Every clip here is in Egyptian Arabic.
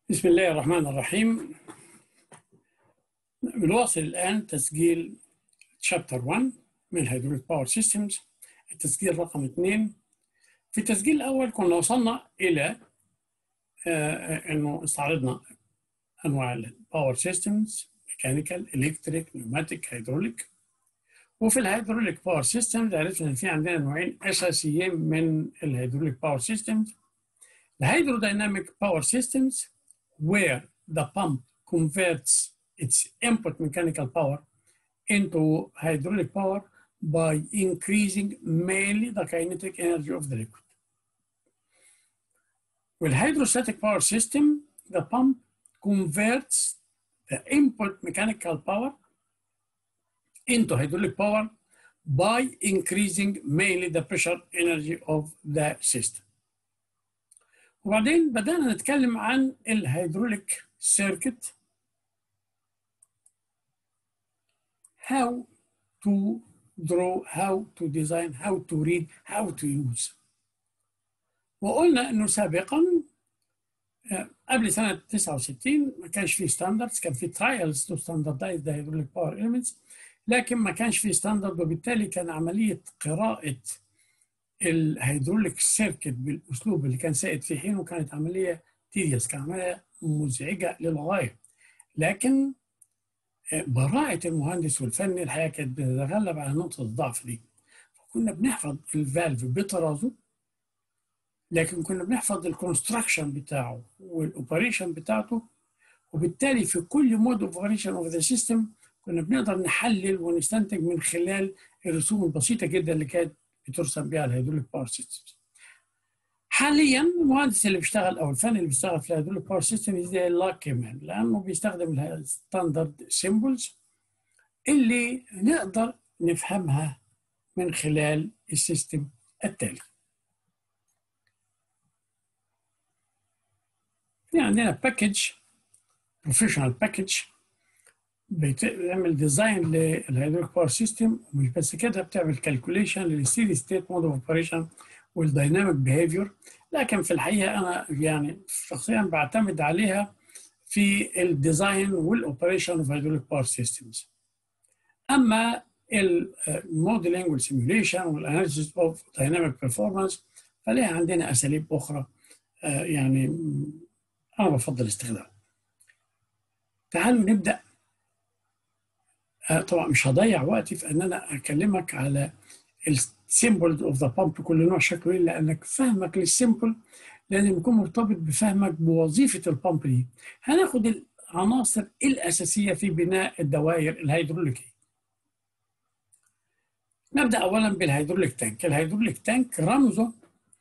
بسم الله الرحمن الرحيم بنواصل الآن تسجيل شابتر 1 من هيدروليك باور سيستمز التسجيل رقم 2 في التسجيل الأول كنا وصلنا إلى آه إنه استعرضنا أنواع الباور سيستمز ميكانيكال إلكتريك نيوماتيك هيدروليك وفي الهيدروليك باور سيستمز عرفنا إن في عندنا نوعين أساسيين من الهيدروليك باور سيستمز الهيدروديناميك باور سيستمز where the pump converts its input mechanical power into hydraulic power by increasing mainly the kinetic energy of the liquid. With hydrostatic power system, the pump converts the input mechanical power into hydraulic power by increasing mainly the pressure energy of the system. وبعدين بدأنا نتكلم عن الهيدروليك سيركت how to draw how to design how to read how to use وقلنا انه سابقا قبل سنة 69 ما كانش في ستاندردز كان في ترايلز تو ستاندردايز ذا هيدروليك باور اليمنتس لكن ما كانش في ستاندرد وبالتالي كان عملية قراءة الهيدروليك سيركت بالاسلوب اللي كان سائد في حينه كانت عمليه تيديوس كانت عمليه مزعجه للغايه لكن براءة المهندس والفني الحقيقه كانت بتتغلب على نقطه الضعف دي كنا بنحفظ الفالف بطرازه لكن كنا بنحفظ الكونستراكشن بتاعه والاوبريشن بتاعته وبالتالي في كل مود اوبريشن اوف ذا سيستم كنا بنقدر نحلل ونستنتج من خلال الرسوم البسيطه جدا اللي كانت بترسم بها الهيدروليك باور سيستمز. حاليا المهندس اللي بيشتغل او الفني اللي بيشتغل في الهيدروليك باور سيستم زي لاكي مان لانه بيستخدم الستاندرد سيمبلز اللي نقدر نفهمها من خلال السيستم التالي. في عندنا باكج بروفيشنال باكج بتعمل ديزاين للهيدروليك باور سيستم ومش بس كده بتعمل كالكوليشن للستيدي ستيت مود اوف اوبريشن والدايناميك بيهيفير لكن في الحقيقه انا يعني شخصيا بعتمد عليها في الديزاين والاوبريشن اوف هيدروليك باور سيستمز اما الموديلنج والسيميوليشن والاناليسيس اوف دايناميك بيرفورمانس فليها عندنا اساليب اخرى يعني انا بفضل استخدامها تعالوا نبدا طبعا مش هضيع وقتي في ان انا اكلمك على السيمبل اوف ذا بامب كل نوع شكله ايه لانك فهمك للسيمبل لازم يكون مرتبط بفهمك بوظيفه البامب دي هناخد العناصر الاساسيه في بناء الدوائر الهيدروليكيه نبدا اولا بالهيدروليك تانك الهيدروليك تانك رمزه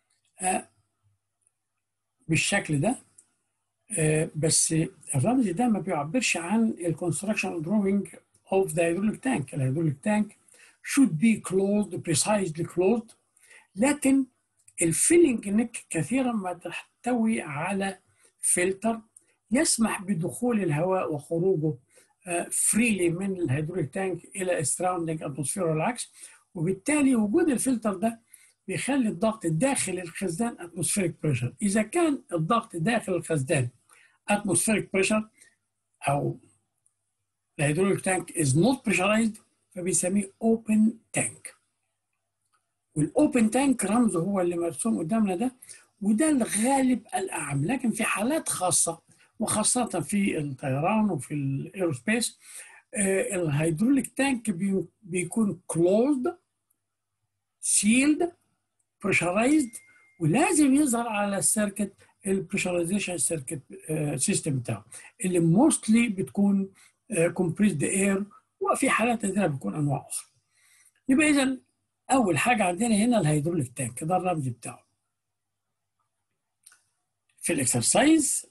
بالشكل ده بس الرمز ده ما بيعبرش عن الكونستراكشن دروينج of the hydraulic tank. The hydraulic tank should be closed, precisely closed. لكن الفيلنج نيك كثيرا ما تحتوي على فلتر يسمح بدخول الهواء وخروجه فريلي من الهيدروليك تانك الى السراوندنج اتموسفير والعكس وبالتالي وجود الفلتر ده بيخلي الضغط داخل الخزان اتموسفيريك بريشر اذا كان الضغط داخل الخزان اتموسفيريك بريشر او الهيدروليك تانك is not pressurized فبيسميه open tank والاوبن تانك رمزه هو اللي مرسوم قدامنا ده وده الغالب الاعم لكن في حالات خاصه وخاصه في الطيران وفي الايروسبيس آه الهيدروليك تانك بي بيكون closed sealed pressurized ولازم يظهر على السيركت البريشرايزيشن سيركت سيستم بتاعه اللي موستلي بتكون كومبريسد اير وفي حالات نادره بيكون انواع اخرى. يبقى اذا اول حاجه عندنا هنا الهيدروليك تانك ده الرمز بتاعه. في الاكسرسايز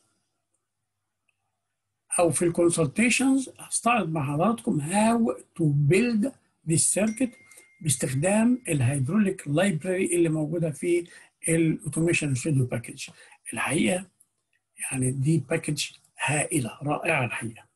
او في الكونسلتيشنز هستعرض مع حضراتكم هاو تو بيلد ذيس سيركت باستخدام الهيدروليك لايبراري اللي موجوده في الاوتوميشن ستوديو باكج. الحقيقه يعني دي باكج هائله رائعه الحقيقه.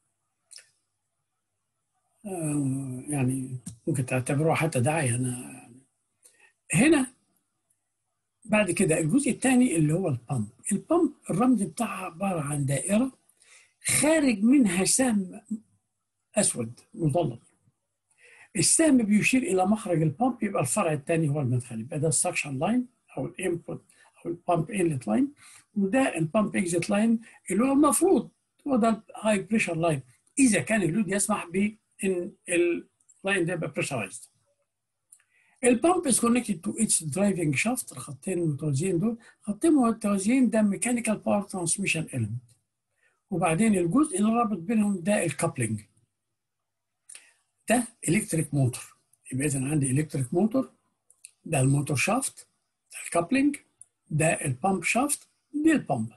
يعني ممكن تعتبروها حتى دعاية أنا هنا بعد كده الجزء الثاني اللي هو البامب البامب الرمز بتاعها عباره عن دائره خارج منها سهم اسود مظلل السهم بيشير الى مخرج البامب يبقى الفرع الثاني هو المدخل يبقى ده السكشن لاين او الانبوت او البامب انلت لاين وده البامب اكزيت لاين اللي هو المفروض هو ده الهاي بريشر لاين اذا كان اللود يسمح بان اللاين ده يبقى بريشرايزد البامب is connected to its driving shaft الخطين المتوازيين دول خطين متوازيين ده ميكانيكال باور ترانسميشن element وبعدين الجزء اللي رابط بينهم ده الكابلنج ده الكتريك موتور يبقى اذا عندي الكتريك موتور ده الموتور شافت ده الكابلنج ده البامب شافت دي البامب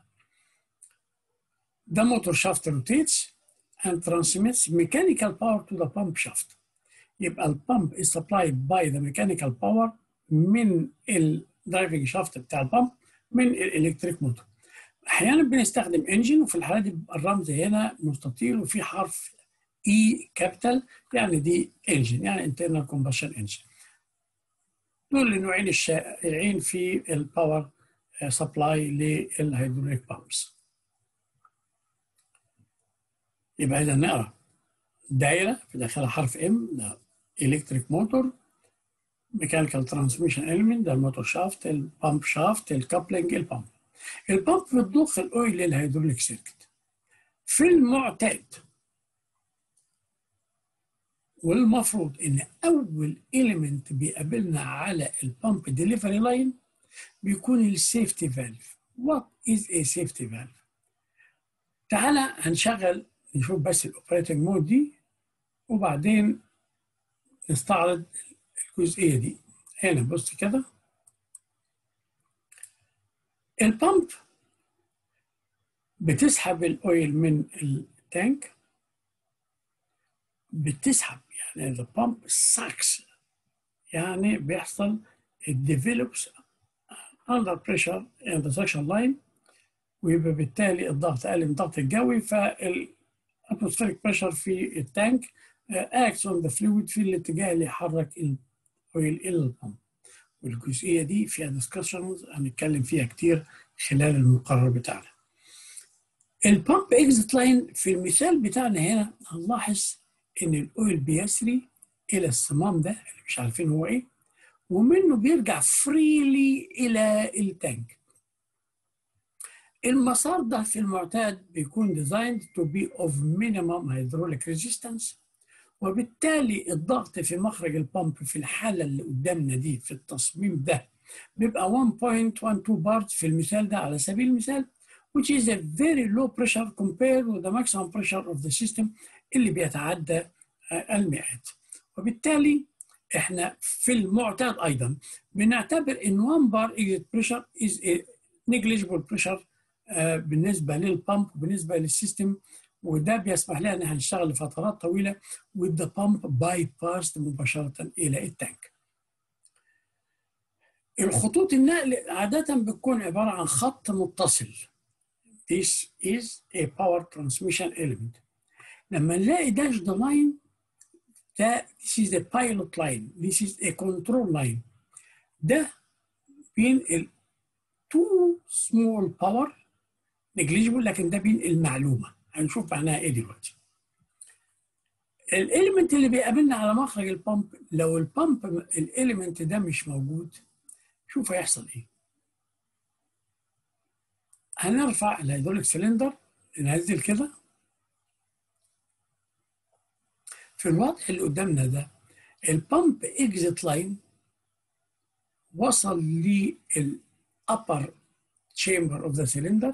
ده موتور شافت rotates and transmits mechanical power to the pump shaft يبقى البامب is supplied by the mechanical power من الدرايفنج شافت بتاع البامب من الالكتريك موتور احيانا بنستخدم انجن وفي الحاله دي بيبقى الرمز هنا مستطيل وفي حرف اي كابيتال يعني دي انجن يعني انترنال كومبشن انجن دول النوعين الشائعين في الباور سبلاي للهيدروليك بامبس يبقى اذا نقرا دايره في داخلها حرف ام ده الكتريك موتور ميكانيكال ترانسميشن اليمنت ده الموتور شافت البامب شافت الكابلنج البامب البامب بتضخ الاويل للهيدروليك سيركت في المعتاد والمفروض ان اول اليمنت بيقابلنا على البامب ديليفري لاين بيكون السيفتي فالف وات از اي سيفتي فالف تعالى هنشغل نشوف بس الاوبريتنج مود دي وبعدين نستعرض الجزئيه دي هنا بص كده البامب بتسحب الاويل من التانك بتسحب يعني the pump sucks يعني بيحصل it develops under pressure in the suction line ويبقى بالتالي الضغط اقل من الضغط الجوي فالاتموسفيريك بريشر في التانك acts on the fluid في الاتجاه اللي يحرك الاويل الى البامب والجزئيه دي فيها ديسكشنز هنتكلم فيها كتير خلال المقرر بتاعنا البامب اكزيت لاين في المثال بتاعنا هنا هنلاحظ ان الاويل بيسري الى الصمام ده اللي مش عارفين هو ايه ومنه بيرجع فريلي الى التانك المسار ده في المعتاد بيكون designed to be of minimum hydraulic resistance وبالتالي الضغط في مخرج البامب في الحالة اللي قدامنا دي في التصميم ده بيبقى 1.12 بارت في المثال ده على سبيل المثال which is a very low pressure compared with the maximum pressure of the system اللي بيتعدى المئات وبالتالي احنا في المعتاد ايضا بنعتبر ان 1 بار exit pressure is a negligible pressure بالنسبه للبامب وبالنسبه للسيستم وده بيسمح لنا ان احنا نشتغل لفترات طويله with the pump bypassed مباشره الى التانك. الخطوط النقل عاده بتكون عباره عن خط متصل. This is a power transmission element. لما نلاقي dash the line ده this is a pilot line this is a control line ده بينقل two small power negligible لكن ده بينقل معلومه هنشوف معناها ايه دلوقتي الاليمنت اللي بيقابلنا على مخرج البامب لو البامب الاليمنت ده مش موجود شوف هيحصل ايه هنرفع الهيدروليك سلندر ننزل كده في الوضع اللي قدامنا ده البامب اكزيت لاين وصل للابر تشامبر اوف ذا سلندر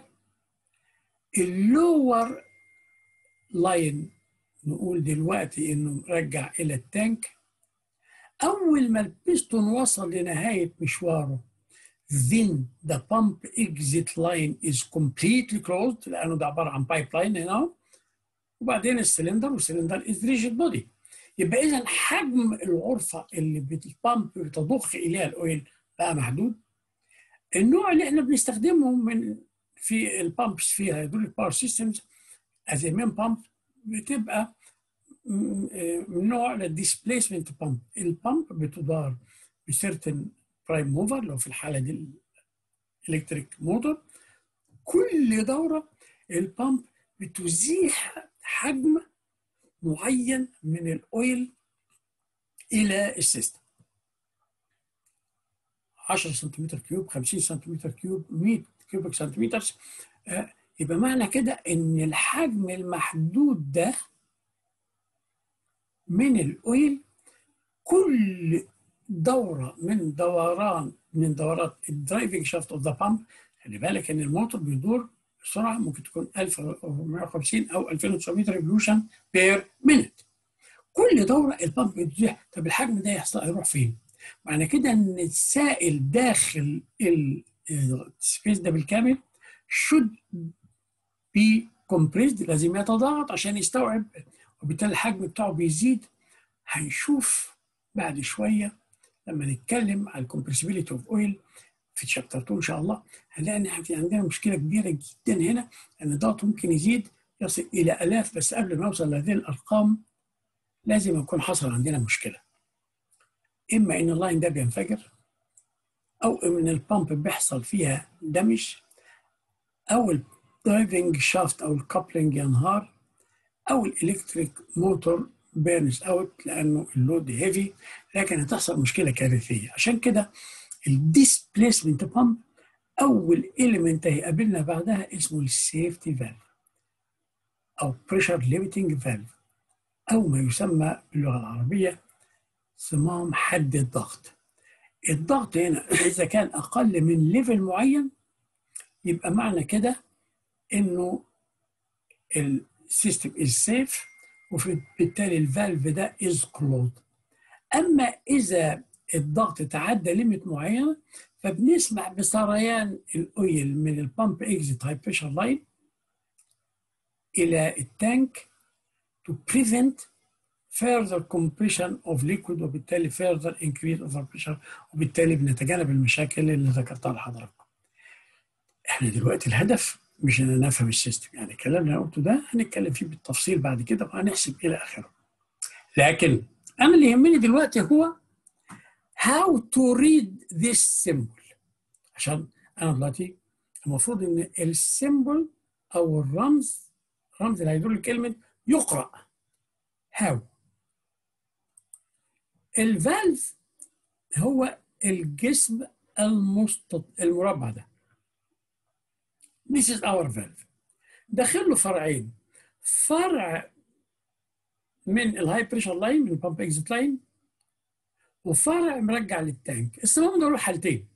اللور لاين نقول دلوقتي انه مرجع الى التانك اول ما البيستون وصل لنهايه مشواره then the pump exit line is completely closed لانه ده عباره عن بايب لاين هنا وبعدين السلندر والسلندر از ريجيد بودي يبقى اذا حجم الغرفه اللي البامب بتضخ اليها الاويل بقى محدود النوع اللي احنا بنستخدمه من في البامبس في هيدروليك باور سيستمز از مين بامب بتبقى من نوع الديسبيسمنت بامب البامب بتدار بسيرتن برايم موفر لو في الحاله دي الكتريك موتور كل دوره البامب بتزيح حجم معين من الاويل الى السيستم 10 سنتيمتر كيوب 50 سنتيمتر كيوب 100 كيوبك سنتيمتر آه يبقى معنى كده ان الحجم المحدود ده من الاويل كل دوره من دوران من دورات الدرايفنج شافت اوف ذا بامب خلي بالك ان الموتور بيدور بسرعه ممكن تكون 1450 او 2900 ريفولوشن بير مينت كل دوره البامب بتزيح طب الحجم ده يحصل يروح فين؟ معنى كده ان السائل داخل السبيس ده بالكامل should be compressed لازم يتضاغط عشان يستوعب وبالتالي الحجم بتاعه بيزيد هنشوف بعد شويه لما نتكلم على الكومبرسيبيليتي اوف اويل في شابتر 2 ان شاء الله هنلاقي ان في عندنا مشكله كبيره جدا هنا ان الضغط ممكن يزيد يصل الى الاف بس قبل ما نوصل لهذه الارقام لازم يكون حصل عندنا مشكله اما ان اللاين ده بينفجر او ان البامب بيحصل فيها دمج او الدرايفنج شافت او الكابلنج ينهار او الالكتريك موتور بيرنز اوت لانه اللود هيفي لكن هتحصل مشكله كارثيه عشان كده الديسبليسمنت بامب اول اليمنت هيقابلنا بعدها اسمه السيفتي فالف او بريشر ليميتنج فالف او ما يسمى باللغه العربيه صمام حد الضغط الضغط هنا اذا كان اقل من ليفل معين يبقى معنى كده انه السيستم از سيف وبالتالي الفالف ده از كلوز اما اذا الضغط تعدى ليميت معينه فبنسمع بسريان الاويل من البامب اكزيت هاي بريشر لاين الى التانك to prevent further compression of liquid وبالتالي further increase of pressure وبالتالي بنتجنب المشاكل اللي ذكرتها لحضراتكم. احنا دلوقتي الهدف مش ان نفهم السيستم يعني الكلام اللي انا قلته ده هنتكلم فيه بالتفصيل بعد كده وهنحسب الى اخره. لكن انا اللي يهمني دلوقتي هو how to read this symbol عشان انا دلوقتي المفروض ان السيمبل او الرمز رمز الهيدروليك كلمه يقرا how الفالف هو الجسم المستط... المربع ده This is our valve داخل له فرعين فرع من الهاي بريشر لاين من البامب اكزيت لاين وفرع مرجع للتانك الصمام ده له حالتين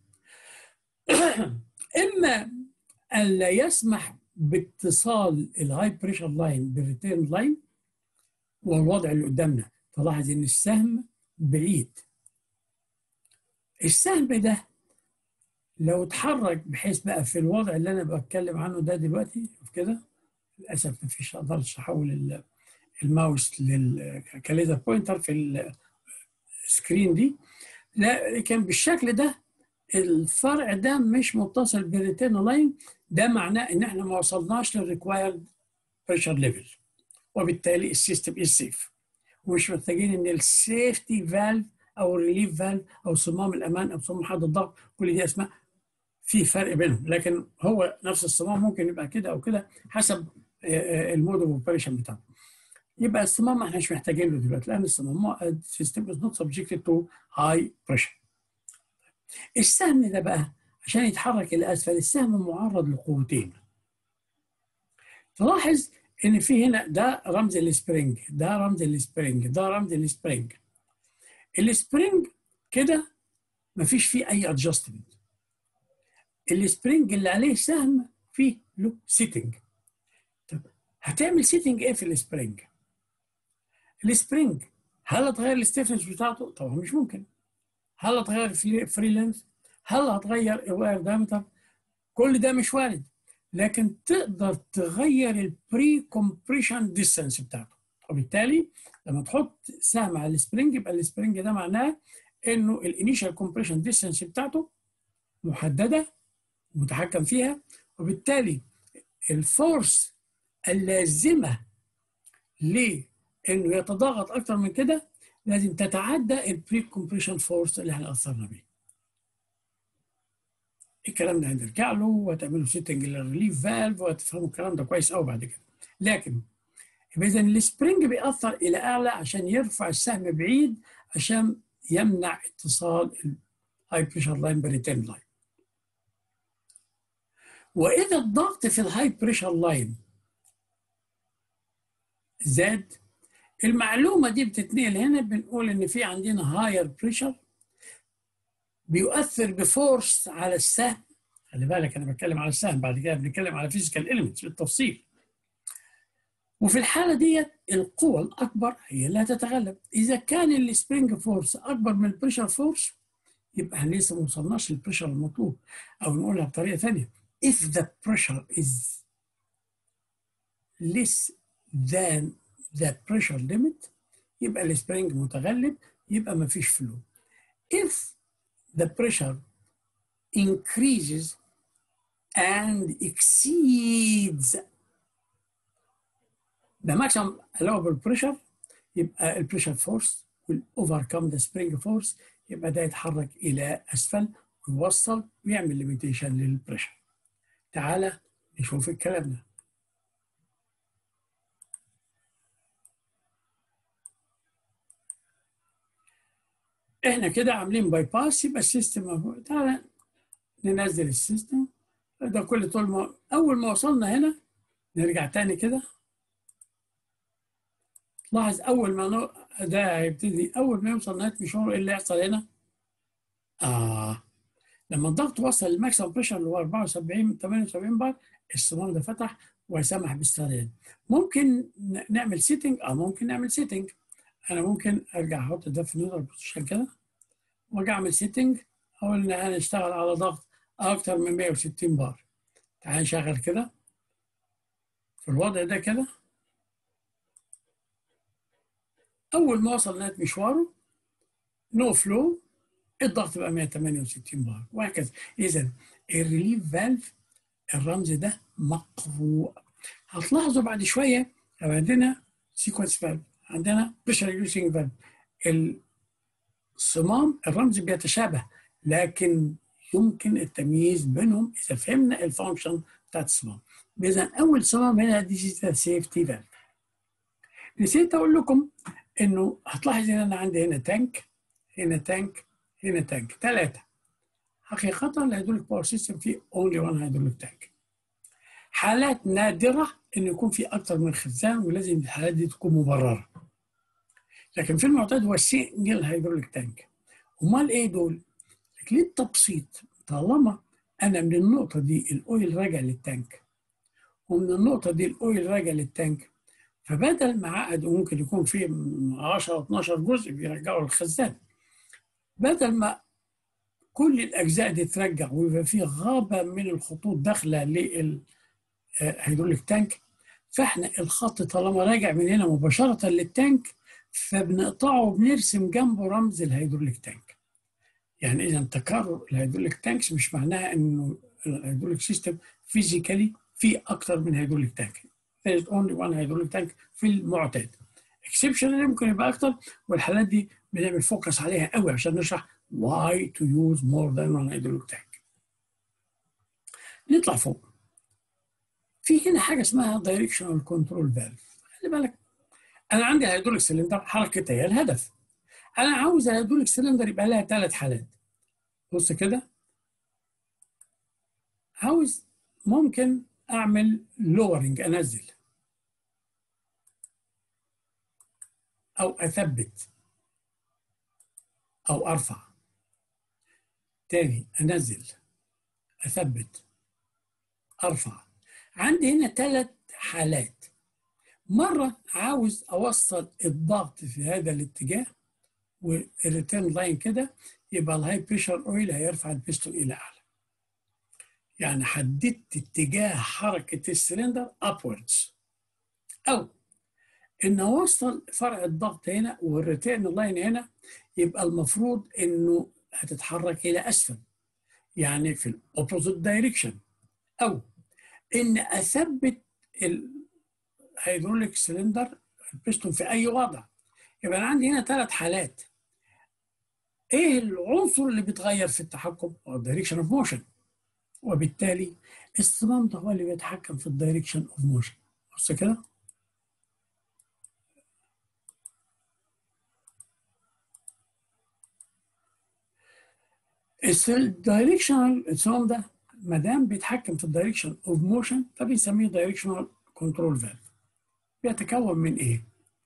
اما الا يسمح باتصال الهاي بريشر لاين بالريتيرن لاين والوضع اللي قدامنا تلاحظ ان السهم بعيد السهم ده لو اتحرك بحيث بقى في الوضع اللي انا بتكلم عنه ده دلوقتي كده للاسف ما فيش اقدرش احول الماوس للكاليزر بوينتر في السكرين دي لا لكن بالشكل ده الفرع ده مش متصل بالريتيرن لاين ده معناه ان احنا ما وصلناش للريكوايرد بريشر ليفل وبالتالي السيستم از سيف ومش محتاجين ان السيفتي فالف او الريليف فالف او صمام الامان او صمام حد الضغط كل دي اسماء في فرق بينهم لكن هو نفس الصمام ممكن يبقى كده او كده حسب المود اوف اوبريشن بتاعه يبقى الصمام ما احناش محتاجين له دلوقتي لان الصمام السيستم از نوت سبجكتد تو هاي بريشر السهم ده بقى عشان يتحرك الى اسفل السهم معرض لقوتين تلاحظ ان في هنا ده رمز السبرينج ده رمز السبرينج ده رمز السبرينج السبرينج كده مفيش فيه اي ادجستمنت السبرينج اللي عليه سهم فيه له سيتنج طب هتعمل سيتنج ايه في السبرينج السبرينج هل هتغير الستيفنس بتاعته طبعا مش ممكن هل هتغير فري لينث هل هتغير الواير دايمتر كل ده مش وارد لكن تقدر تغير البري كومبريشن ديستانس بتاعته وبالتالي لما تحط سهم على السبرينج يبقى السبرينج ده معناه انه الانيشال كومبريشن ديستانس بتاعته محدده متحكم فيها وبالتالي الفورس اللازمه لانه يتضاغط اكتر من كده لازم تتعدى البري كومبريشن فورس اللي احنا اثرنا بيه الكلام ده هنرجع له وهتعملوا سيتنج للريليف فالف وهتفهموا الكلام ده كويس قوي بعد كده لكن اذا السبرينج بيأثر الى اعلى عشان يرفع السهم بعيد عشان يمنع اتصال الهاي بريشر لاين بريتين لاين واذا الضغط في الهاي بريشر لاين زاد المعلومه دي بتتنقل هنا بنقول ان في عندنا هاير بريشر بيؤثر بفورس على السهم خلي بالك انا بتكلم على السهم بعد كده بنتكلم على فيزيكال اليمنتس بالتفصيل وفي الحاله ديت القوة الأكبر هي اللي هتتغلب إذا كان السبرينج فورس أكبر من البريشر فورس يبقى احنا لسه ما وصلناش للبريشر المطلوب أو نقولها بطريقة ثانية if the pressure is less than the pressure limit يبقى السبرينج متغلب يبقى ما فيش فلو if the pressure increases and exceeds the maximum allowable pressure يبقى البريشر فورس will overcome the spring force يبقى ده يتحرك الى اسفل ويوصل ويعمل ليميتيشن للبريشر تعالى نشوف الكلام ده احنا كده عاملين باي باس يبقى السيستم تعالى ننزل السيستم ده كل طول ما اول ما وصلنا هنا نرجع تاني كده لاحظ اول ما نو... ده هيبتدي اول ما يوصل نهايه مشواره ايه اللي يحصل هنا؟ اه لما الضغط وصل للماكسيمم بريشر اللي هو 74 78 بار الصمام ده فتح وسمح بالسريان ممكن نعمل سيتنج اه ممكن نعمل سيتنج انا ممكن ارجع احط ده في نيوترال بوزيشن كده واجي اعمل سيتنج اقول ان هنشتغل على ضغط اكتر من 160 بار تعال نشغل كده في الوضع ده كده اول ما وصل نهايه مشواره نو فلو الضغط بقى 168 بار وهكذا اذا الريليف فالف الرمز ده مقروء هتلاحظوا بعد شويه لو عندنا سيكونس فالف عندنا بريشر ريديوسينج فالف الصمام الرمز بيتشابه لكن يمكن التمييز بينهم اذا فهمنا الفانكشن بتاعت الصمام اذا اول صمام هنا دي سيفتي فالف نسيت اقول لكم انه هتلاحظ ان انا عندي هنا تانك هنا تانك هنا تانك ثلاثه حقيقه الهيدروليك باور سيستم فيه اونلي وان هيدروليك تانك حالات نادره ان يكون في اكثر من خزان ولازم الحالات دي تكون مبرره لكن في المعتاد هو سنجل هيدروليك تانك امال ايه دول؟ للتبسيط طالما انا من النقطه دي الاويل راجع للتانك ومن النقطه دي الاويل راجع للتانك فبدل ما عقد ممكن يكون في 10 12 جزء بيرجعوا للخزان بدل ما كل الاجزاء دي ترجع ويبقى في غابه من الخطوط داخله للهيدروليك تانك فاحنا الخط طالما راجع من هنا مباشره للتانك فبنقطعه وبنرسم جنبه رمز الهيدروليك تانك يعني اذا تكرر الهيدروليك تانكس مش معناها انه الهيدروليك سيستم فيزيكالي في اكتر من هيدروليك تانك there is only one hydraulic tank في المعتاد اكسبشن ممكن يبقى اكتر والحالات دي بنعمل فوكس عليها قوي عشان نشرح why to use more than one hydraulic tank نطلع فوق في هنا حاجه اسمها directional control valve خلي بالك انا عندي الهيدروليك سلندر حركتها هي الهدف انا عاوز الهيدروليك سلندر يبقى لها ثلاث حالات بص كده عاوز ممكن اعمل لورنج انزل او اثبت او ارفع تاني انزل اثبت ارفع عندي هنا ثلاث حالات مرة عاوز أوصل الضغط في هذا الاتجاه والريتيرن لاين كده يبقى الهاي بريشر اويل هيرفع البيستون إلى أعلى. يعني حددت اتجاه حركة السلندر upwards أو إن أوصل فرع الضغط هنا والريتيرن لاين هنا يبقى المفروض إنه هتتحرك إلى أسفل يعني في الأوبوزيت دايركشن أو إن أثبت الهيدروليك سلندر البستون في أي وضع يبقى أنا عندي هنا ثلاث حالات إيه العنصر اللي بيتغير في التحكم؟ هو الدايركشن أوف موشن وبالتالي الصمام ده هو اللي بيتحكم في الدايركشن اوف موشن بص كده الدايركشنال الصمام ده ما دام بيتحكم في الدايركشن اوف موشن فبنسميه دايركشنال كنترول فالف بيتكون من ايه؟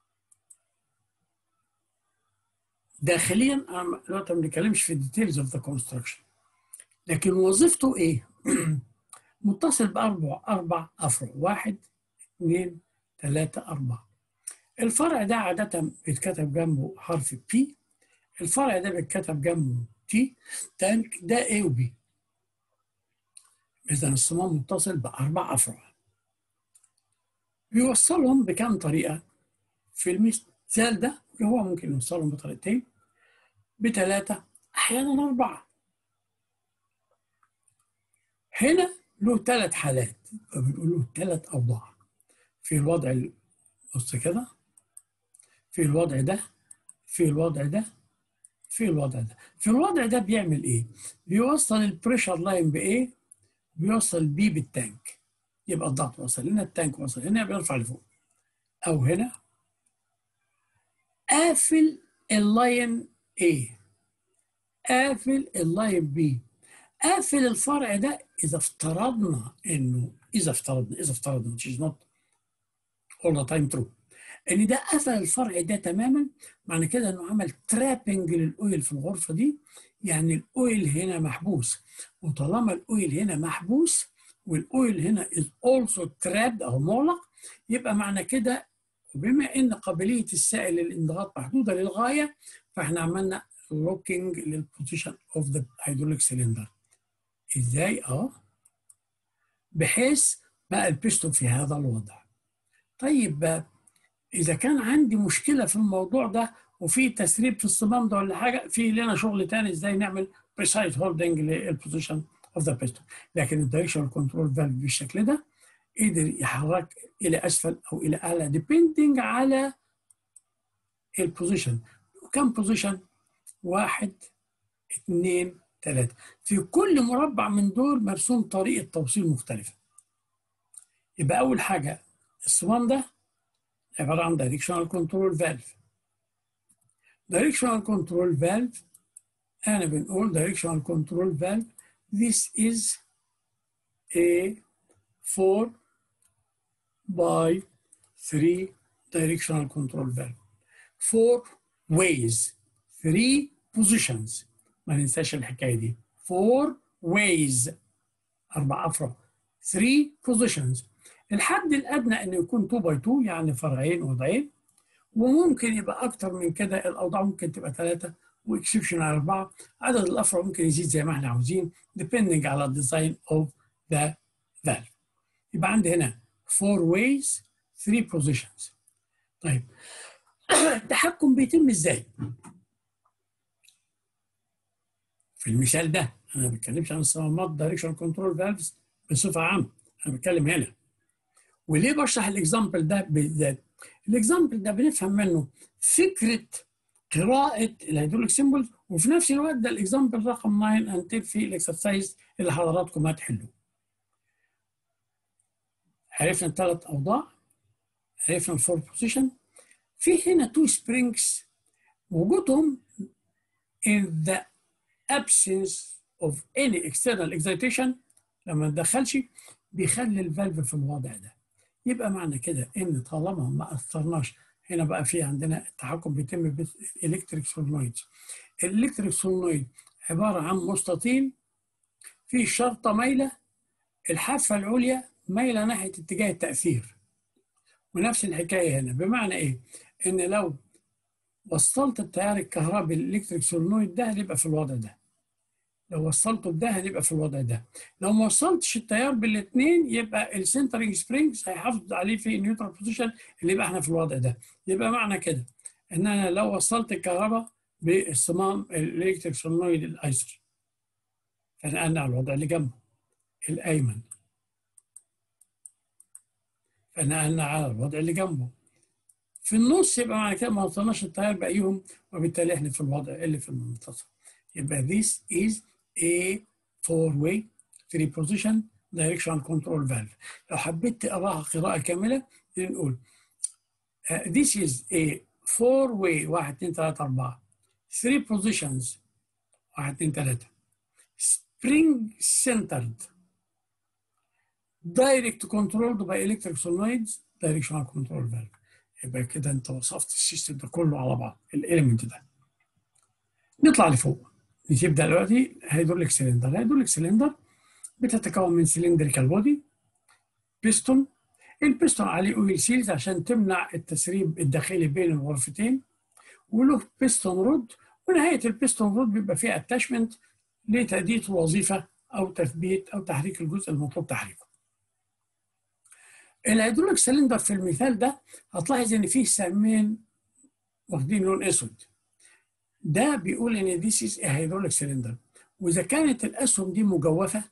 داخليا انا دلوقتي ما بنتكلمش في الديتيلز اوف ذا كونستراكشن لكن وظيفته ايه؟ متصل باربع اربع افرع واحد اثنين ثلاثة أربعة الفرع ده عادة بيتكتب جنبه حرف بي الفرع ده بيتكتب جنبه تي ده A و B إذا الصمام متصل بأربع أفرع بيوصلهم بكم طريقة في المثال ده هو ممكن يوصلهم بطريقتين بثلاثة أحيانا أربعة هنا له ثلاث حالات بنقول له ثلاث أوضاع في الوضع بص كده في الوضع ده في الوضع ده في الوضع ده في الوضع ده بيعمل ايه بيوصل البريشر لاين بايه بيوصل بي بالتانك يبقى الضغط وصل هنا التانك وصل هنا بيرفع لفوق او هنا قافل اللاين A قافل اللاين B قافل الفرع ده اذا افترضنا انه اذا افترضنا اذا افترضنا which is not all the time true ان ده قفل الفرع ده تماما معنى كده انه عمل ترابنج للاويل في الغرفه دي يعني الاويل هنا محبوس وطالما الاويل هنا محبوس والاويل هنا is also trapped او مغلق يبقى معنى كده وبما ان قابليه السائل للانضغاط محدوده للغايه فاحنا عملنا لوكينج للبوزيشن اوف ذا هيدروليك سيلندر ازاي اه بحيث بقى البيستون في هذا الوضع طيب بقى اذا كان عندي مشكله في الموضوع ده وفي تسريب في الصمام ده ولا حاجه في لنا شغل تاني ازاي نعمل بريسايز هولدنج للبوزيشن اوف ذا بيستون لكن الدايركشن كنترول فالف بالشكل ده قدر يحرك الى اسفل او الى اعلى ديبندنج على البوزيشن كم بوزيشن؟ واحد اثنين ثلاثة في كل مربع من دول مرسوم طريقة توصيل مختلفة يبقى أول حاجة الصمام ده عبارة عن directional control valve directional control valve أنا بنقول directional control valve this is a 4 by 3 directional control valve four ways three positions ما ننساش الحكاية دي four ways أربع أفرع three positions الحد الادنى انه يكون 2 باي 2 يعني فرعين وضعين وممكن يبقى اكتر من كده الاوضاع ممكن تبقى ثلاثه واكسبشن على اربعه عدد الافرع ممكن يزيد زي ما احنا عاوزين depending على الديزاين اوف ذا valve يبقى عندي هنا 4 ways 3 positions طيب التحكم بيتم ازاي؟ في المثال ده انا ما بتكلمش عن الصمامات دايركشن كنترول فالفز بصفه عامه انا بتكلم هنا وليه بشرح الاكزامبل ده بالذات؟ الاكزامبل ده بنفهم منه فكره قراءه الهيدروليك سيمبلز وفي نفس الوقت ده الاكزامبل رقم 9 انتل في الاكسرسايز اللي حضراتكم هتحلوه. عرفنا الثلاث اوضاع عرفنا الفور بوزيشن في هنا تو سبرينجز وجودهم in the absence of any external excitation لما ما ندخلش بيخلي الفالف في الوضع ده يبقى معنى كده ان طالما ما اثرناش هنا بقى في عندنا التحكم بيتم بالالكتريك سولنويد الالكتريك سولنويد عباره عن مستطيل فيه شرطه مايله الحافه العليا مايله ناحيه اتجاه التاثير ونفس الحكايه هنا بمعنى ايه؟ ان لو وصلت التيار الكهربي الالكتريك سولنويد ده هيبقى في الوضع ده لو وصلته بده هنبقى في الوضع ده لو ما وصلتش التيار بالاثنين يبقى السنترنج سبرينجز هيحافظ عليه في نيوترال بوزيشن اللي يبقى احنا في الوضع ده يبقى معنى كده ان انا لو وصلت الكهرباء بالصمام الالكتريك سولنويد الايسر فنقلنا على الوضع اللي جنبه الايمن فنقلنا على الوضع اللي جنبه في النص يبقى معنى كده ما وصلناش التيار باقيهم وبالتالي احنا في الوضع اللي في المنتصف يبقى this is a four way 3 بوزيشن دايركشن كنترول فالف لو حبيت تقراها قراءه كامله نقول uh, this is a four way 1 2 3 4 3 positions 1 2 3 spring centered direct controlled by electric solenoids directional control valve يبقى كده انت وصفت السيستم ده كله على بعض الاليمنت ده نطلع لفوق نبدا دلوقتي هيدروليك سلندر هيدروليك سلندر بتتكون من سلندريكال بودي بيستون البيستون عليه اويل سيلز عشان تمنع التسريب الداخلي بين الغرفتين وله بيستون رود ونهايه البيستون رود بيبقى فيه اتاشمنت لتأدية وظيفة أو تثبيت أو تحريك الجزء المطلوب تحريكه. الهيدروليك سلندر في المثال ده هتلاحظ إن فيه سهمين واخدين لون أسود. ده بيقول إن this is a hydraulic cylinder وإذا كانت الأسهم دي مجوفة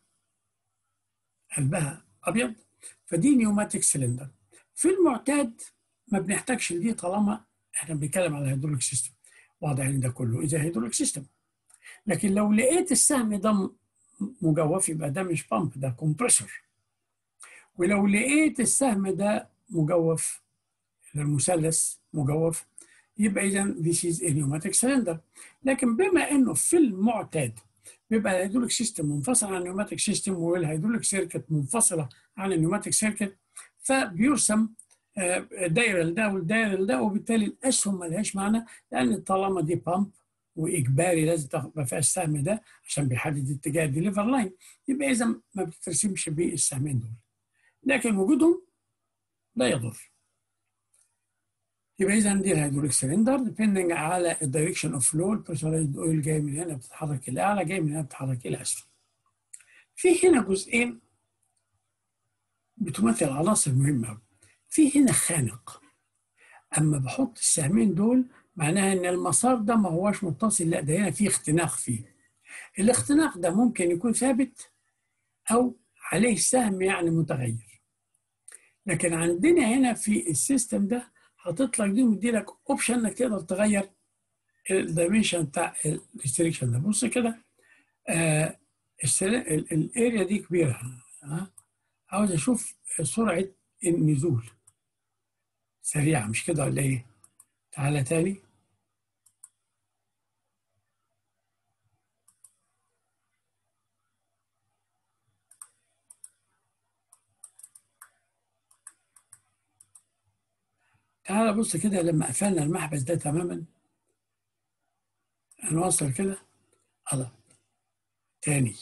قلبها أبيض فدي نيوماتيك سلندر. في المعتاد ما بنحتاجش لدي طالما احنا بنتكلم على الهيدروليك سيستم. واضح ان ده كله اذا هيدروليك سيستم. لكن لو لقيت السهم ده مجوف يبقى ده مش بامب ده كومبريسور ولو لقيت السهم ده مجوف المثلث مجوف يبقى اذا this is a pneumatic cylinder لكن بما انه في المعتاد بيبقى الهيدروليك سيستم منفصل عن النيوماتيك سيستم والهيدروليك سيركت منفصله عن النيوماتيك سيركت فبيرسم دايره لده والدايره لده وبالتالي الاسهم ملهاش معنى لان طالما دي بامب واجباري لازم تبقى فيها السهم ده عشان بيحدد اتجاه الديليفر لاين يبقى اذا ما بتترسمش بالسهمين دول لكن وجودهم لا يضر يبقى اذا دي الهيدروليك سلندر ديبندنج على الدايركشن اوف فلو البريشرايزد اويل جاي من هنا بتتحرك الى اعلى جاي من هنا بتتحرك الى اسفل في هنا جزئين بتمثل عناصر مهمه قوي في هنا خانق اما بحط السهمين دول معناها ان المسار ده ما هوش متصل لا ده هنا في اختناق فيه الاختناق ده ممكن يكون ثابت او عليه سهم يعني متغير لكن عندنا هنا في السيستم ده حاطط لك دي ومدي لك اوبشن انك تقدر تغير الدايمنشن بتاع الريستريكشن ده بص كده آه الاريا دي كبيره ها عاوز اشوف سرعه النزول سريعه مش كده ولا ايه؟ تعالى تاني تعالى بص كده لما قفلنا المحبس ده تماما هنوصل كده الله تاني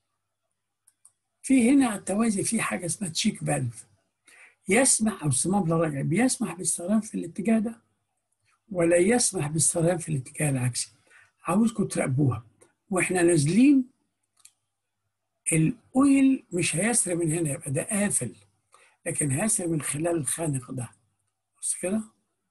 في هنا على التوازي في حاجه اسمها تشيك فالف يسمح او صمام لا رجع بيسمح بالاستخدام في الاتجاه ده ولا يسمح بالسريان في الاتجاه العكسي عاوزكم تراقبوها واحنا نازلين الاويل مش هيسري من هنا يبقى ده قافل لكن هيسري من خلال الخانق ده بص كده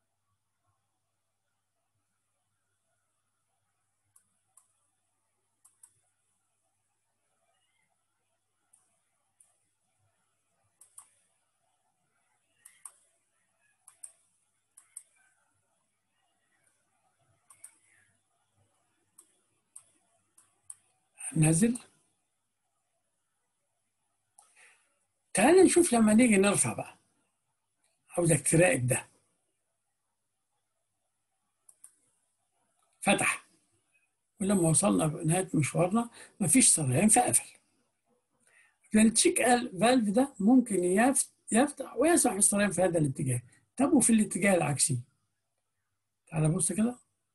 نازل تعال نشوف لما نيجي نرفع بقى عاوزك تراقب ده فتح ولما وصلنا نهاية مشوارنا مفيش سريان فقفل التشيك فالف ده ممكن يفتح ويسمح بالسريان في هذا الاتجاه طب وفي الاتجاه العكسي تعال بص كده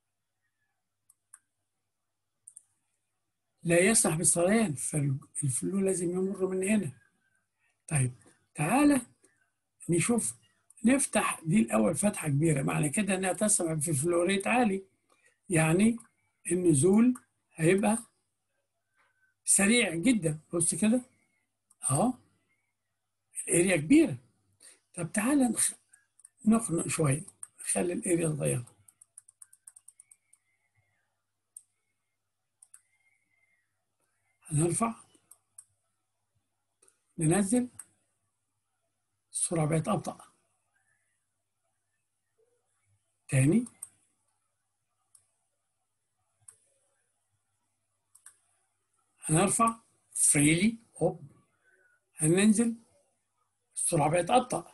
لا يسمح بالسريان فالفلو لازم يمر من هنا طيب تعالى نشوف نفتح دي الأول فتحة كبيرة معنى كده إنها تسمح في فلو ريت عالي يعني النزول هيبقى سريع جدا بص كده اهو الاريا كبيرة طب تعالى نخ... نخنق شوية نخلي الاريا صغيرة هنرفع ننزل السرعة بقت أبطأ تاني هنرفع فريلي هوب هننزل السرعه بقت ابطا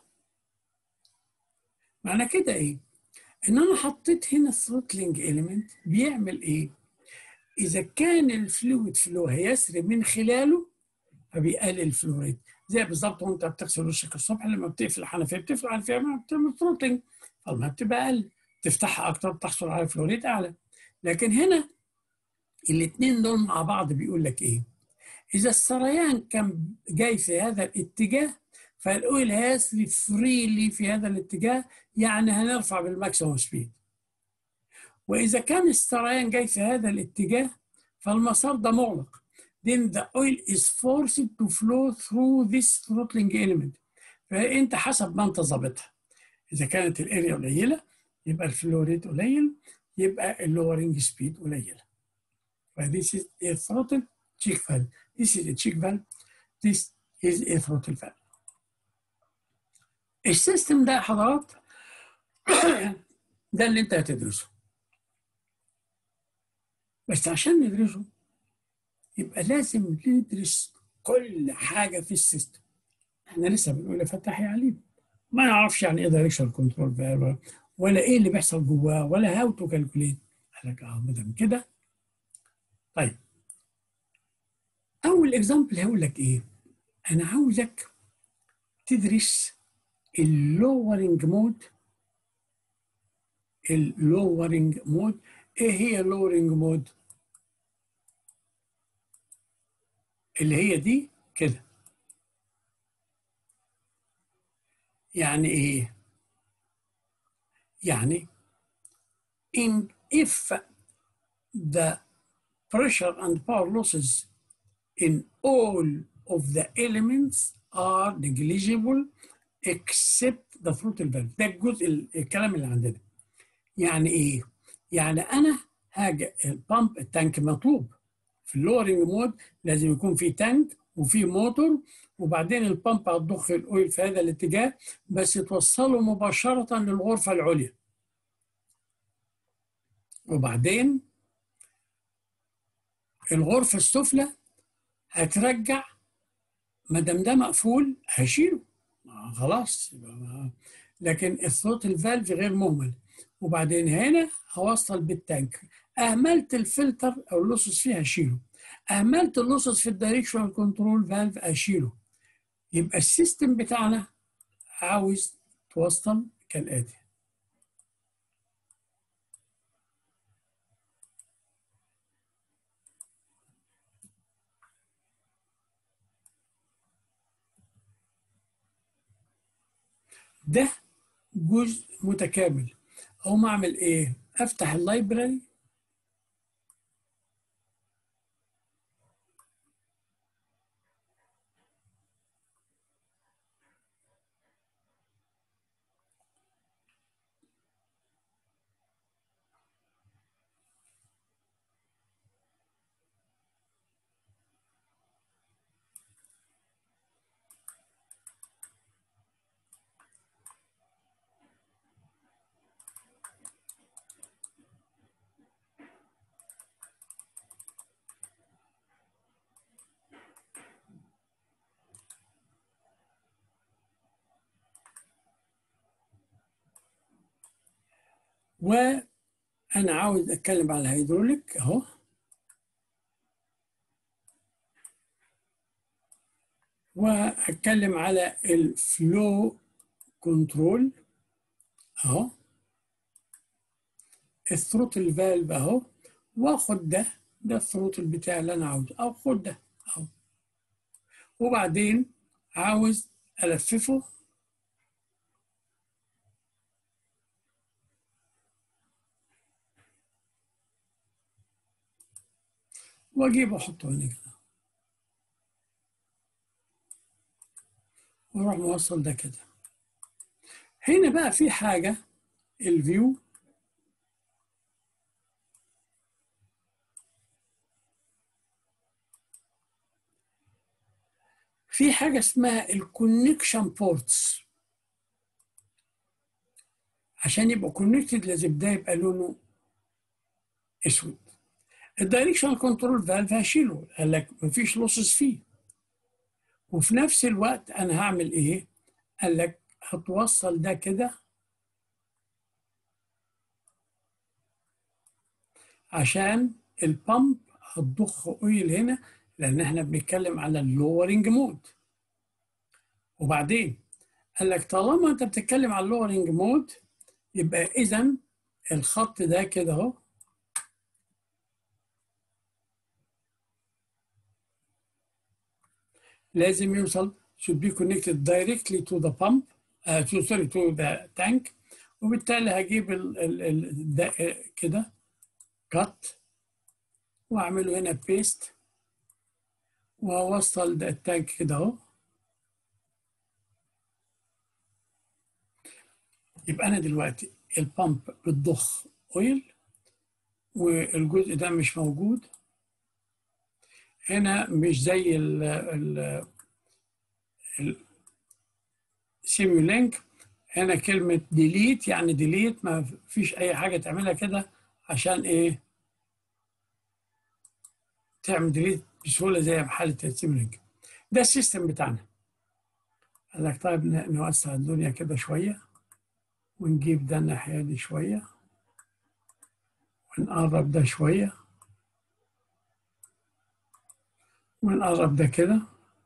معنى كده ايه ان انا حطيت هنا الثروتلينج اليمنت بيعمل ايه اذا كان الفلويد فلو هيسري من خلاله فبيقلل الفلو ريت زي بالظبط وانت بتغسل وشك الصبح لما بتقفل الحنفيه بتقفل الحنفيه بتعمل ثروتلينج فالميه بتبقى اقل تفتحها اكتر بتحصل على فلو ريت اعلى لكن هنا الاثنين دول مع بعض بيقول لك ايه اذا السريان كان جاي في هذا الاتجاه فالاويل هيسري فريلي في هذا الاتجاه يعني هنرفع بالماكسيموم سبيد واذا كان السريان جاي في هذا الاتجاه فالمسار ده مغلق then the oil is forced to flow through this throttling element فانت حسب ما انت ظابطها اذا كانت الاريا قليله يبقى الفلو ريت قليل يبقى اللورنج سبيد قليله فthis is a throttle check valve this is a check valve this is a throttle valve السيستم ده يا حضرات ده اللي انت هتدرسه بس عشان ندرسه يبقى لازم ندرس كل حاجه في السيستم احنا لسه بنقول يا فتح يا عليم ما نعرفش يعني ايه دايركشن كنترول فالف ولا ايه اللي بيحصل جواه ولا هاو تو كالكوليت قال لك اه ما دام كده طيب اول اكزامبل هقول لك ايه انا عاوزك تدرس اللورنج مود اللورنج مود ايه هي اللورنج مود اللي هي دي كده يعني ايه يعني in if the pressure and power losses in all of the elements are negligible except the throttle valve ده الجزء الكلام اللي عندنا يعني ايه يعني انا هاجي البامب التانك مطلوب في اللورنج مود لازم يكون في تانك وفي موتور وبعدين البامب هتضخ الاويل في هذا الاتجاه بس توصله مباشره للغرفه العليا وبعدين الغرفه السفلى هترجع ما دام ده مقفول هشيله خلاص لكن الصوت الفالف غير مهمل وبعدين هنا هوصل بالتانك اهملت الفلتر او اللصص فيه هشيله اهملت اللصص في الدايركشنال كنترول فالف اشيله يبقى السيستم بتاعنا عاوز توصل كالاتي ده جزء متكامل اقوم اعمل ايه افتح اللايبراري وانا عاوز اتكلم على الهيدروليك اهو واتكلم على الفلو كنترول اهو الثروتل فالف اهو واخد ده ده الثروتل بتاعي اللي انا عاوزه او خد ده اهو وبعدين عاوز الففه واجيبه احطه هنا كده واروح موصل ده كده هنا بقى في حاجة الفيو في حاجة اسمها الكونكشن بورتس عشان يبقوا كونكتد لازم ده يبقى لونه اسود الدايركشنال كنترول فالف هشيله قال لك مفيش لوسز فيه وفي نفس الوقت انا هعمل ايه قال لك هتوصل ده كده عشان البامب هتضخ اويل هنا لان احنا بنتكلم على اللورنج مود وبعدين قال لك طالما انت بتتكلم على اللورنج مود يبقى اذا الخط ده كده اهو لازم يوصل should be connected directly to the pump uh, to sorry to the tank وبالتالي هجيب ال ال ال ده كده cut واعمله هنا بيست واوصل ده التانك كده اهو يبقى انا دلوقتي البامب بتضخ اويل والجزء ده مش موجود هنا مش زي ال ال سيميولينك هنا كلمة ديليت يعني ديليت ما فيش أي حاجة تعملها كده عشان إيه تعمل ديليت بسهولة زي حالة السيميولينك ده السيستم بتاعنا قال لك طيب نوسع الدنيا كده شوية ونجيب ده الناحية دي شوية ونقرب ده شوية ونقرب ده كده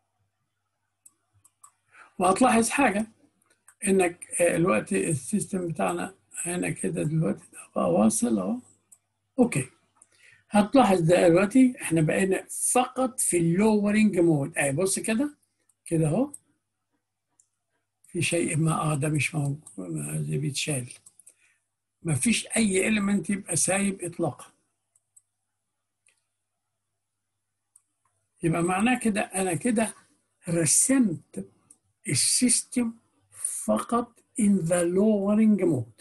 وهتلاحظ حاجة انك الوقت السيستم بتاعنا هنا كده دلوقتي ده بقى واصل اهو اوكي هتلاحظ دلوقتي احنا بقينا فقط في اللورنج مود اهي بص كده كده اهو في شيء ما اه ده مش موجود ده بيتشال ما فيش اي اليمنت يبقى سايب اطلاقا يبقى معناه كده انا كده رسمت السيستم فقط in the lowering mode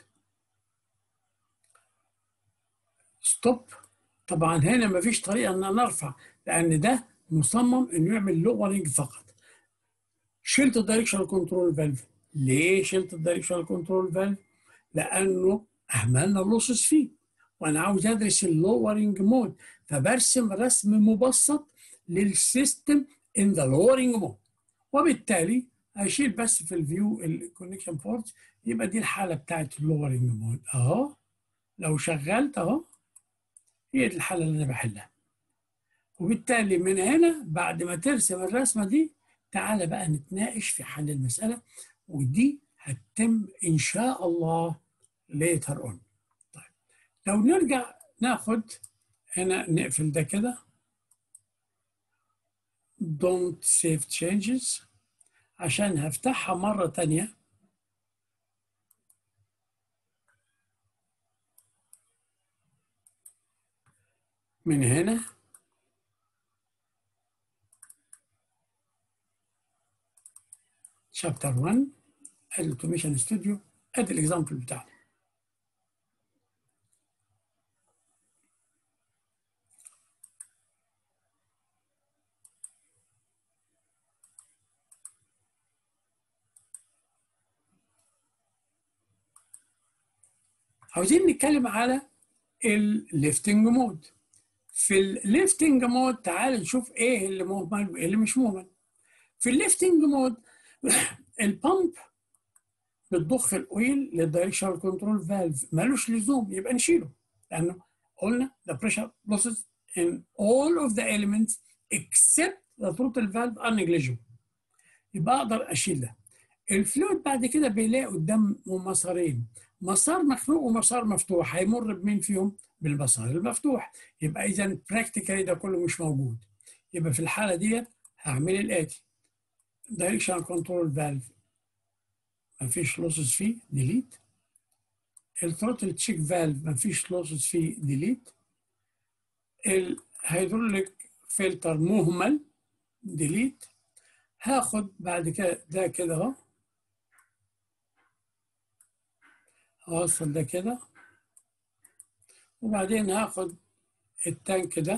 ستوب طبعا هنا ما فيش طريقه ان انا ارفع لان ده مصمم انه يعمل لورنج فقط شلت الدايركشنال كنترول فالف ليه شلت الدايركشنال كنترول فالف لانه اهملنا اللوسز فيه وانا عاوز ادرس اللورنج مود فبرسم رسم مبسط للسيستم ان ذا لورنج مود وبالتالي هشيل بس في الفيو الكونكشن بورتس يبقى دي الحاله بتاعت اللورنج مود اهو لو شغلت اهو هي دي الحاله اللي انا بحلها وبالتالي من هنا بعد ما ترسم الرسمه دي تعالى بقى نتناقش في حل المساله ودي هتتم ان شاء الله later on طيب لو نرجع ناخد هنا نقفل ده كده don't save changes عشان هفتحها مرة تانية من هنا شابتر 1 الاوتوميشن ستوديو ادي الاكزامبل بتاعنا عاوزين نتكلم على الليفتنج مود في الليفتنج مود تعال نشوف ايه اللي مهمل وايه اللي مش مهمل في الليفتنج مود البامب بتضخ الاويل للدايركشنال كنترول فالف مالوش لزوم يبقى نشيله لانه قلنا the pressure losses in all of the elements except the throttle valve are negligible يبقى اقدر اشيل ده الفلويد بعد كده بيلاقي قدام مسارين مسار مخنوق ومسار مفتوح هيمر بمين فيهم بالمسار المفتوح يبقى اذا براكتيكالي ده كله مش موجود يبقى في الحاله ديت هعمل الاتي دايركشن كنترول فالف مفيش لوسز فيه ديليت الثروتل تشيك فالف مفيش لوسز فيه ديليت الهيدروليك فلتر مهمل ديليت هاخد بعد كده ده كده اهو هوصل ده كده وبعدين هاخد التانك ده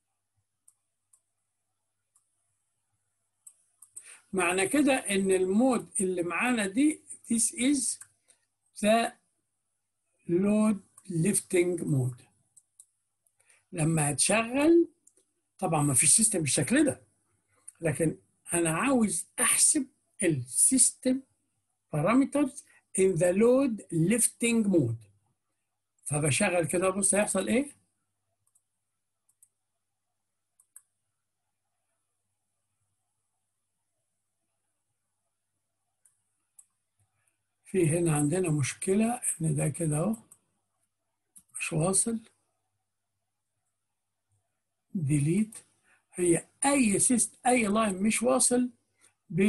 معنى كده ان المود اللي معانا دي this is the load lifting mode لما هتشغل طبعا ما فيش سيستم بالشكل ده لكن انا عاوز احسب السيستم parameters in the load lifting mode فبشغل كده بص هيحصل ايه في هنا عندنا مشكلة ان ده كده اهو مش واصل ديليت هي اي سيست اي لاين مش واصل ب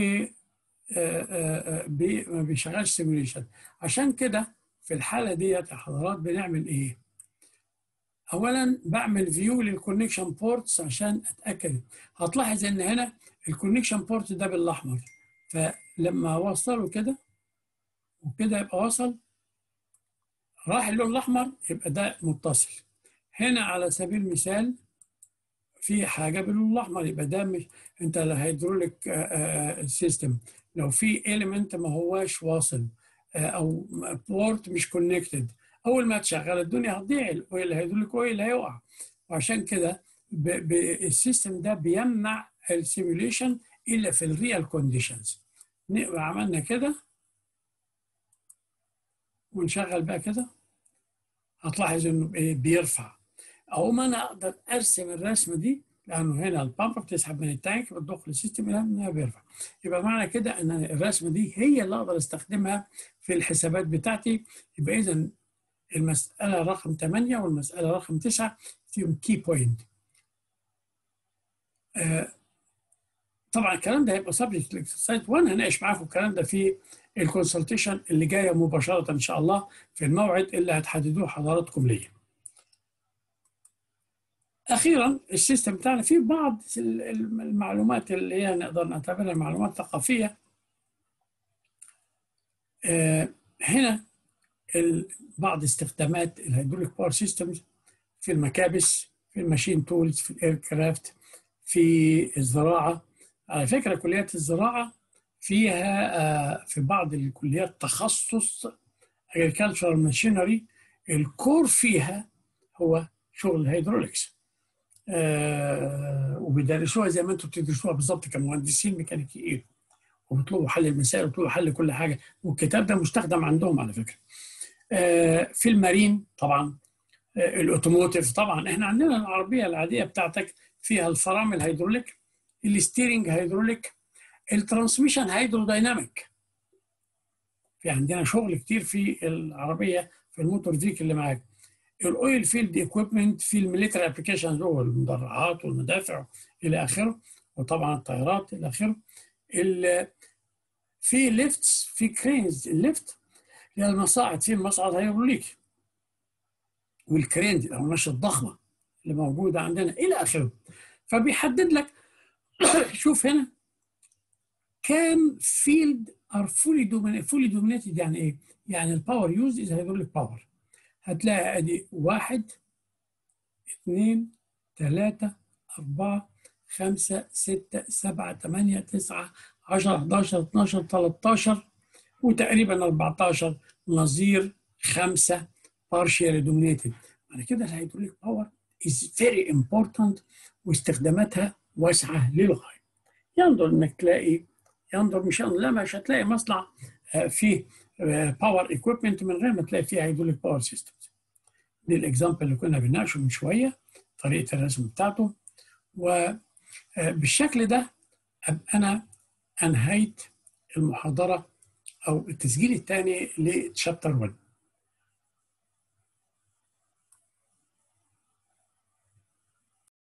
ما بيشغلش سيموليشن عشان كده في الحاله ديت يا حضرات بنعمل ايه؟ اولا بعمل فيو للكونكشن بورتس عشان اتاكد هتلاحظ ان هنا الكونكشن بورت ده بالاحمر فلما اوصله كده وكده يبقى وصل راح اللون الاحمر يبقى ده متصل هنا على سبيل المثال في حاجه باللون الاحمر يبقى ده مش انت الهيدروليك سيستم لو في اليمنت ما هواش واصل او بورت مش كونكتد اول ما تشغل الدنيا هتضيع الاويل الهيدروليك اويل هيقع وعشان كده السيستم ده بيمنع السيميوليشن الا في الريال كونديشنز نبقى عملنا كده ونشغل بقى كده هتلاحظ انه ايه بيرفع او ما انا اقدر ارسم الرسمه دي لانه هنا البامب بتسحب من التانك بتضخ للسيستم الى انها بيرفع يبقى معنى كده ان الرسمه دي هي اللي اقدر استخدمها في الحسابات بتاعتي يبقى اذا المساله رقم 8 والمساله رقم 9 فيهم كي بوينت آه طبعا الكلام ده هيبقى سبجكت الاكسرسايز وانا هناقش معاكم الكلام ده في الكونسلتيشن اللي جايه مباشره ان شاء الله في الموعد اللي هتحددوه حضراتكم ليا. اخيرا السيستم بتاعنا فيه بعض المعلومات اللي هي نقدر نعتبرها معلومات ثقافيه آه هنا بعض استخدامات الهيدروليك باور سيستمز في المكابس في الماشين تولز في الاير كرافت في الزراعه على فكره كليات الزراعه فيها آه في بعض الكليات تخصص agricultural machinery الكور فيها هو شغل الهيدروليكس آه وبيدرسوها زي ما انتم بتدرسوها بالظبط كمهندسين ميكانيكيين وبيطلبوا حل المسائل وبيطلبوا حل كل حاجه والكتاب ده مستخدم عندهم على فكره. آه في المارين طبعا آه الاوتوموتيف طبعا احنا عندنا العربيه العاديه بتاعتك فيها الفرامل هيدروليك الستيرنج هيدروليك الترانسميشن هيدرودايناميك في عندنا شغل كتير في العربيه في الموتور فيك اللي معاك الاويل فيلد ايكويبمنت في الميليتري ابلكيشنز هو المدرعات والمدافع الى اخره وطبعا الطيارات الى اخره في ليفتس في كرينز الليفت هي المصاعد في المصعد هيدروليك والكرينز الأوناش الضخمه اللي موجوده عندنا الى اخره فبيحدد لك شوف هنا كام فيلد ار فولي دومينيتد فولي دومينيتد يعني ايه؟ يعني الباور يوز از هيدروليك باور هتلاقي ادي واحد اثنين ثلاثة أربعة خمسة ستة سبعة ثمانية تسعة 10 11 12 13 وتقريبا 14 نظير خمسة partially dominated بعد كده الهيدروليك باور is very important واستخداماتها واسعة للغاية ينظر انك تلاقي ينظر مش لا مش هتلاقي مصنع فيه باور ايكويبمنت من غير ما تلاقي فيه هيدروليك باور سيستمز دي الاكزامبل اللي كنا بنناقشه من شويه طريقه الرسم بتاعته وبالشكل ده انا انهيت المحاضره او التسجيل الثاني لتشابتر 1